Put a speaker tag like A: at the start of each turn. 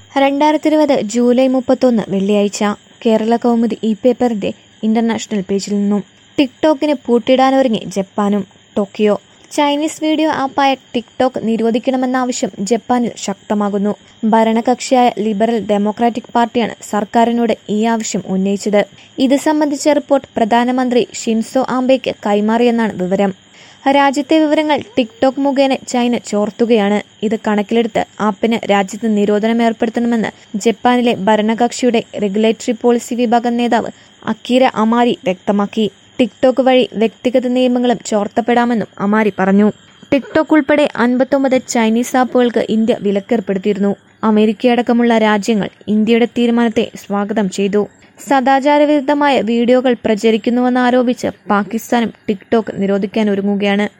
A: രണ്ടായിരത്തി ഇരുപത് ജൂലൈ മുപ്പത്തൊന്ന് വെള്ളിയാഴ്ച കേരള കൗമുദി ഇ പേപ്പറിന്റെ ഇന്റർനാഷണൽ പേജിൽ നിന്നും ടിക്ടോക്കിന് പൂട്ടിടാനൊരുങ്ങി ജപ്പാനും ടോക്കിയോ ചൈനീസ് വീഡിയോ ആപ്പായ ടിക്ടോക്ക് നിരോധിക്കണമെന്ന ആവശ്യം ജപ്പാനിൽ ശക്തമാകുന്നു ഭരണകക്ഷിയായ ലിബറൽ ഡെമോക്രാറ്റിക് പാർട്ടിയാണ് സർക്കാരിനോട് ഈ ആവശ്യം ഉന്നയിച്ചത് ഇത് സംബന്ധിച്ച റിപ്പോർട്ട് പ്രധാനമന്ത്രി ഷിൻസോ ആംബെയ്ക്ക് കൈമാറിയെന്നാണ് വിവരം രാജ്യത്തെ വിവരങ്ങൾ ടിക്ടോക്ക് മുഖേന ചൈന ചോർത്തുകയാണ് ഇത് കണക്കിലെടുത്ത് ആപ്പിന് രാജ്യത്ത് നിരോധനം ഏർപ്പെടുത്തണമെന്ന് ജപ്പാനിലെ ഭരണകക്ഷിയുടെ റെഗുലേറ്ററി പോളിസി വിഭാഗം നേതാവ് അക്കീര അമാരി വ്യക്തമാക്കി ടിക്ടോക്ക് വഴി വ്യക്തിഗത നിയമങ്ങളും ചോർത്തപ്പെടാമെന്നും അമാരി പറഞ്ഞു ടിക്ടോക്ക് ഉൾപ്പെടെ അൻപത്തൊമ്പത് ചൈനീസ് ആപ്പുകൾക്ക് ഇന്ത്യ വിലക്കേർപ്പെടുത്തിയിരുന്നു അമേരിക്കയടക്കമുള്ള രാജ്യങ്ങൾ ഇന്ത്യയുടെ തീരുമാനത്തെ സ്വാഗതം ചെയ്തു സദാചാരവിരുദ്ധമായ വീഡിയോകൾ പ്രചരിക്കുന്നുവെന്നാരോപിച്ച് പാകിസ്ഥാനും ടിക്ടോക്ക് നിരോധിക്കാനൊരുങ്ങുകയാണ്